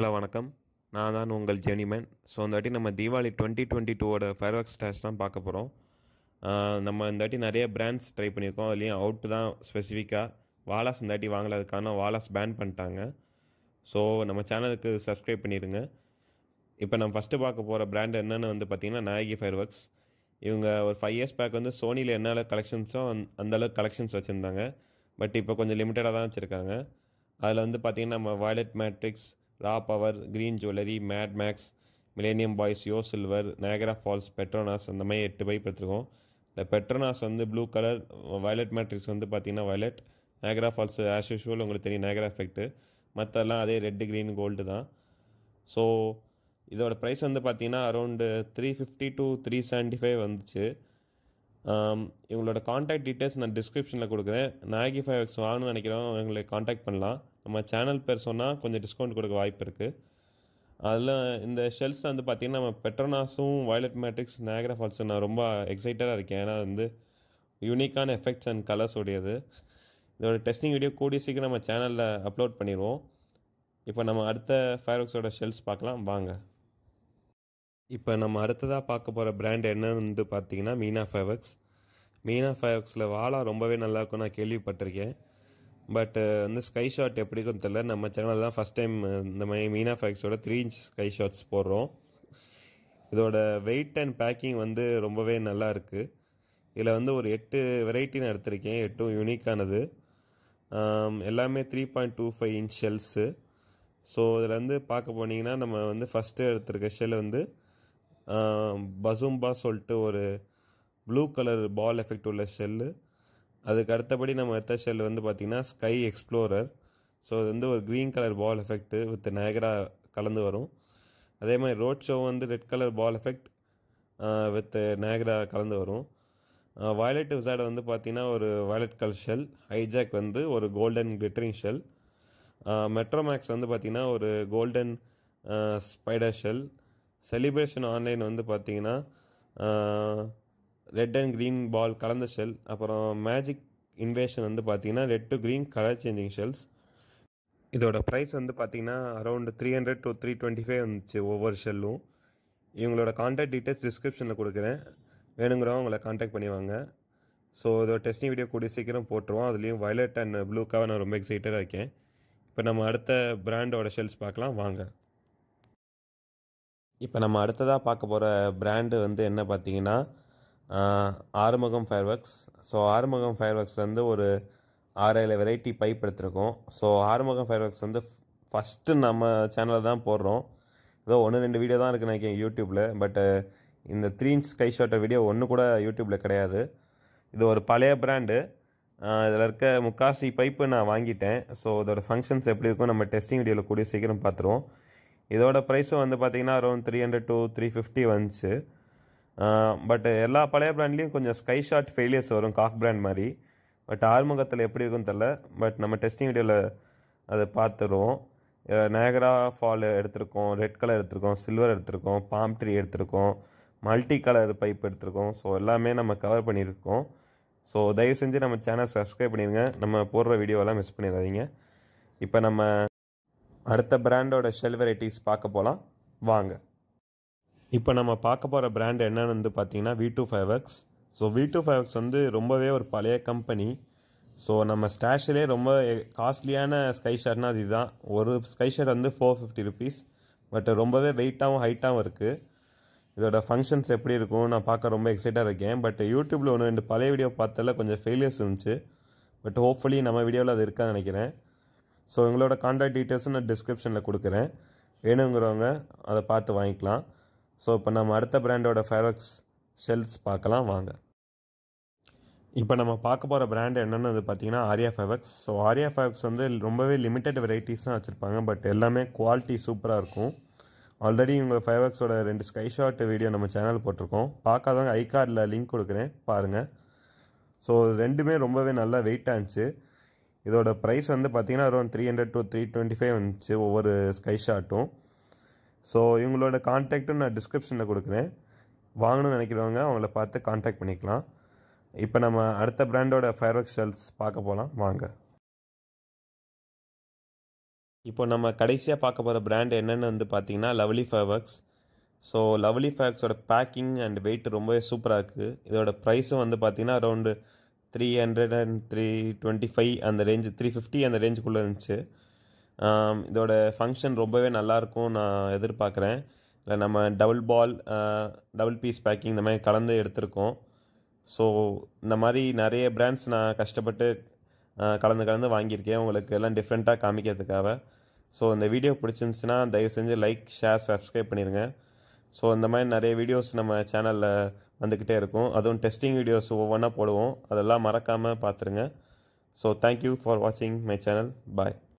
hello வணக்கம் நான் தான் உங்கள் ஜெனிமேன் ஸோ இந்த வாட்டி நம்ம தீபாவளி டுவெண்ட்டி டுவெண்ட்டி டூவோட ஃபயர் ஒர்க் ஸ்டாஷ் தான் பார்க்க போகிறோம் நம்ம இந்த வாட்டி நிறைய பிராண்ட்ஸ் ட்ரை பண்ணியிருக்கோம் அதுலேயும் அவுட் தான் ஸ்பெசிஃபிக்காக வாலாஸ் இந்த வாட்டி வாங்கல அதுக்கான வாலாஸ் பேன் பண்ணிட்டாங்க ஸோ நம்ம சேனலுக்கு சப்ஸ்கிரைப் பண்ணிடுங்க இப்போ நம்ம ஃபஸ்ட்டு பார்க்க போகிற பிராண்ட் என்னென்னு வந்து பார்த்திங்கன்னா நாயகி ஃபயர் ஒர்க்ஸ் இவங்க ஒரு ஃபைவ் இயர்ஸ் பேக் வந்து சோனியில் என்ன அளவுக்கு கலெக்ஷன்ஸோ அந்த அளவுக்கு கலெக்ஷன்ஸ் வச்சுருந்தாங்க பட் இப்போ கொஞ்சம் லிமிட்டடாக தான் வச்சுருக்காங்க அதில் வந்து பார்த்திங்கன்னா நம்ம violet matrix raw power green jewellery mad max millennium boys yo silver Niagara falls Petronas அந்த மாதிரி எட்டு பைப் எடுத்துருக்கோம் இந்த பெட்ரோனாஸ் வந்து ப்ளூ கலர் வயலட் மேட்ரிக்ஸ் வந்து பார்த்திங்கன்னா violet Niagara falls as usual உங்களுக்கு தெரியும் நேகரா எஃபெக்ட்டு மற்றெல்லாம் அதே ரெட்டு க்ரீன் கோல்டு தான் ஸோ இதோட ப்ரைஸ் வந்து பார்த்தீங்கன்னா around three fifty to three seventy five வந்துச்சு ஆம், இவங்களோட காண்டாக்ட் டீட்டெயில்ஸ் நான் டிஸ்கிரிப்ஷனில் கொடுக்குறேன் நாயகி ஃபைவ் எக்ஸ் வாங்கணும்னு நினைக்கிறவங்க எங்களை காண்டாக்ட் பண்ணலாம் நம்ம சேனல் பேர் சொன்னால் கொஞ்சம் டிஸ்கவுண்ட் கொடுக்க வாய்ப்பு இருக்குது அதில் இந்த ஷெல்ஸில் வந்து பார்த்திங்கன்னா நம்ம பெட்ரோனாஸும் வயலட் மேட்ரிக்ஸ் நேகரா ஃபால்ஸும் நான் ரொம்ப எக்ஸைட்டடாக இருக்கேன் ஏன்னா அது வந்து யூனிக்கான எஃபெக்ட்ஸ் அண்ட் கலர்ஸ் உடையது இதோட டெஸ்டிங் வீடியோ கூடிய சீக்கிரம் நம்ம சேனலில் அப்லோட் பண்ணிடுவோம் இப்போ நம்ம அடுத்த ஃபயர்ஒர்க்ஸோட ஷெல்ஸ் பார்க்கலாம் வாங்க இப்போ நம்ம அடுத்ததாக பார்க்க போகிற பிராண்ட் என்னன்னு வந்து பார்த்தீங்கன்னா மீனா ஃபைவர்க்ஸ் மீனா ஃபைவர்க்ஸில் வாலா ரொம்பவே நல்லா இருக்கும் நான் கேள்விப்பட்டிருக்கேன் பட் வந்து ஸ்கை ஷாட் எப்படி இருக்குன்னு தெரில நம்ம சேனல் தான் ஃபஸ்ட் டைம் இந்த மாதிரி மீனா ஃபைவர்க்ஸோட த்ரீ இன்ச் ஸ்கை ஷாட்ஸ் போடுறோம் இதோட வெயிட் அண்ட் பேக்கிங் வந்து ரொம்பவே நல்லா இருக்குது இதில் வந்து ஒரு எட்டு வெரைட்டி நான் எடுத்திருக்கேன் எட்டும் யூனிக்கானது ஆம், எல்லாமே three point two five inch shells so இதில் வந்து பார்க்க போனீங்கன்னா நம்ம வந்து ஃபஸ்ட்டு எடுத்திருக்க ஷெல் வந்து பசும்பா சொல்லிட்டு ஒரு ப்ளூ கலர் பால் எஃபெக்ட் உள்ள ஷெல்லு அதுக்கு அடுத்தபடி நம்ம எடுத்த ஷெல் வந்து பார்த்திங்கன்னா ஸ்கை எக்ஸ்ப்ளோரர் ஸோ இது வந்து ஒரு green colour ball effect with Niagara கலந்து வரும் அதே மாதிரி ரோட் ஷோ வந்து red colour ball effect with Niagara கலந்து வரும் வயலட் விசாட் வந்து பார்த்தீங்கன்னா ஒரு வயலட் கலர் ஷெல் ஹைஜாக் வந்து ஒரு கோல்டன் கிளிட்டரிங் ஷெல் மெட்ரோமேக்ஸ் வந்து பார்த்தீங்கன்னா ஒரு golden spider shell celebration online வந்து பார்த்தீங்கன்னா ரெட் அண்ட் க்ரீன் பால் கலந்த ஷெல் அப்புறம் மேஜிக் இன்வேஷன் வந்து பார்த்தீங்கன்னா red to green colour changing shells இதோட ப்ரைஸ் வந்து பார்த்தீங்கன்னா around three hundred to three twenty five வந்துச்சு ஒவ்வொரு ஷெல்லும் இவங்களோட கான்டாக்ட் டீட்டெயில்ஸ் டிஸ்கிரிப்ஷனில் கொடுக்குறேன் வேணுங்கிறவங்க உங்களை காண்டாக்ட் பண்ணிவாங்க ஸோ இதோட டெஸ்டிங் வீடியோ கூடிய சீக்கிரம் போட்டுருவோம் அதுலேயும் வயலட் அண்ட் ப்ளூக்காக நான் ரொம்ப எக்ஸைட்டடாக இருக்கேன் இப்போ நம்ம அடுத்த பிராண்டோட ஷெல்ஸ் பார்க்கலாம் வாங்க இப்போ நம்ம அடுத்ததாக பார்க்க போகிற பிராண்டு வந்து என்ன பார்த்தீங்கன்னா ஆஹ், Arumugam fireworks so Arumugam fire ஒர்க்ஸ்லேருந்து ஒரு ஆறு ஏழு வெரைட்டி பைப் எடுத்திருக்கோம் ஸோ ஆறுமுகம் ஃபயர் ஒர்க்ஸ் வந்து ஃபஸ்ட்டு நம்ம சேனலில் தான் போடுறோம் ஏதோ ஒன்று ரெண்டு வீடியோ தான் இருக்குன்னு நினைக்கிறேன் யூடியூப்பில் பட்டு இந்த த்ரீ இன்ச் ஸ்கை ஷாட்டை வீடியோ ஒன்று கூட யூடியூப்பில் கிடையாது இது ஒரு பழைய பிராண்டு இதில் இருக்க முக்காசி பைப்பு நான் வாங்கிட்டேன் ஸோ இதோட ஃபங்க்ஷன்ஸ் எப்படி இருக்கும் நம்ம டெஸ்டிங் வீடியோவில் கூடிய சீக்கிரம் பார்த்துருவோம் இதோட ப்ரைஸும் வந்து பார்த்தீங்கன்னா around three hundred to three fifty வந்துச்சு பட் எல்லா பழைய பிராண்ட்லேயும் கொஞ்சம் ஸ்கை ஷாட் ஃபெயிலியர்ஸ் வரும் காக் பிராண்ட் மாதிரி பட் ஆறுமுகத்தில் எப்படி இருக்குன்னு தெரில பட் நம்ம டெஸ்டிங் வீடியோவில் அதை பார்த்துருவோம் நேகரா ஃபால் எடுத்திருக்கோம் ரெட் கலர் எடுத்திருக்கோம் சில்வர் எடுத்திருக்கோம் பாம் ட்ரீ எடுத்திருக்கோம் மல்டி கலர் பைப் எடுத்திருக்கோம் ஸோ எல்லாமே நம்ம கவர் பண்ணியிருக்கோம் ஸோ தயவு செஞ்சு நம்ம சேனல் சப்ஸ்கிரைப் பண்ணிடுங்க நம்ம போடுற வீடியோவெல்லாம் மிஸ் பண்ணிடாதீங்க இப்போ நம்ம அடுத்த பிராண்டோட ஷெல் வெரைட்டிஸ் பார்க்க போகலாம் வாங்க இப்போ நம்ம பார்க்க போகிற பிராண்ட் என்னன்னு வந்து பார்த்தீங்கன்னா V two five X so V two five X வந்து ரொம்பவே ஒரு பழைய கம்பெனி ஸோ நம்ம ஸ்டாஷ்லேயே ரொம்ப காஸ்ட்லியான ஸ்கை ஷாட்னா அது இதுதான் ஒரு ஸ்கை ஷாட் வந்து ஃபோர் ஃபிஃப்டி ருபீஸ் பட் ரொம்பவே வெயிட்டாகவும் ஹைட்டாகவும் இருக்குது இதோட ஃபங்க்ஷன்ஸ் எப்படி இருக்கும் நான் பார்க்க ரொம்ப எக்ஸைட்டாக இருக்கேன் பட் யூடியூப்பில் ஒன்று ரெண்டு பழைய வீடியோ பார்த்ததில் கொஞ்சம் ஃபெயிலியர்ஸ் இருந்துச்சு பட் ஹோப்ஃபுல்லி நம்ம வீடியோவில் அது இருக்கான்னு நினைக்கிறேன் ஸோ எங்களோட கான்டாக்ட் டீட்டெயில்ஸும் நான் டிஸ்கிரிப்ஷனில் கொடுக்குறேன் வேணுங்கிறவங்க அதை பார்த்து வாங்கிக்கலாம் ஸோ இப்போ நம்ம அடுத்த பிராண்டோட ஃபயர்ஒர்க்ஸ் ஷெல்ஸ் பார்க்கலாம் வாங்க இப்போ நம்ம பார்க்க போகிற பிராண்ட் என்னென்னு வந்து பார்த்தீங்கன்னா Arya fireworks so Arya fireworks வந்து ரொம்பவே லிமிட்டட் வெரைட்டிஸ் தான் வச்சுருப்பாங்க பட் எல்லாமே குவாலிட்டி சூப்பராக இருக்கும் ஆல்ரெடி இவங்க ஃபைவக்ஸோட ரெண்டு ஸ்கை ஷாட் வீடியோ நம்ம சேனல் போட்டிருக்கோம் பார்க்காதவங்க ஐ கார்டில் லிங்க் கொடுக்குறேன் பாருங்கள் ஸோ ரெண்டுமே ரொம்பவே நல்லா வெயிட்டாக இருந்துச்சு இதோட ப்ரைஸ் வந்து பார்த்தீங்கன்னா around three hundred to three twenty five வந்துச்சு ஒவ்வொரு ஸ்கை ஷாட்டும் ஸோ இவங்களோட கான்டாக்ட்டும் நான் டிஸ்கிரிப்ஷனில் கொடுக்குறேன் வாங்கணும்னு நினைக்கிறவங்க அவங்கள பார்த்து கான்டாக்ட் பண்ணிக்கலாம் இப்போ நம்ம அடுத்த பிராண்டோட ஃபயர் ஒர்க் ஷெல்ஸ் பார்க்க போகலாம் வாங்க இப்போ நம்ம கடைசியாக பார்க்க போகிற பிராண்ட் என்னென்னு வந்து பார்த்தீங்கன்னா லவ்லி ஃபேவர்க்ஸ் ஸோ லவ்லி ஃபேக்ஸோட பேக்கிங் அண்ட் வெயிட் ரொம்பவே சூப்பராக இருக்குது இதோட ப்ரைஸும் வந்து பார்த்தீங்கன்னா around three hundred and three twenty five அந்த ரேஞ்சு த்ரீ ஃபிஃப்டி அந்த ரேஞ்சுக்குள்ளே இருந்துச்சு ஆம், இதோட ஃபங்க்ஷன் ரொம்பவே நல்லாயிருக்கும் நான் எதிர்பார்க்குறேன் இல்லை நம்ம double ball double piece packing இந்த மாதிரி கலந்து எடுத்திருக்கோம் ஸோ இந்த மாதிரி நிறைய பிராண்ட்ஸ் நான் கஷ்டப்பட்டு ஆ, கலந்து கலந்து வாங்கியிருக்கேன் உங்களுக்கு எல்லாம் டிஃப்ரெண்ட்டாக காமிக்கிறதுக்காக ஸோ இந்த வீடியோ பிடிச்சிருந்துச்சுன்னா தயவு செஞ்சு லைக் ஷேர் சப்ஸ்கிரைப் பண்ணிடுங்க ஸோ இந்த மாதிரி நிறைய வீடியோஸ் நம்ம சேனலில் வந்துக்கிட்டே இருக்கும் அதுவும் டெஸ்டிங் வீடியோஸ் ஒவ்வொன்றா போடுவோம் அதெல்லாம் மறக்காமல் பார்த்துருங்க ஸோ தேங்க்யூ ஃபார் வாட்சிங் மை சேனல் பாய்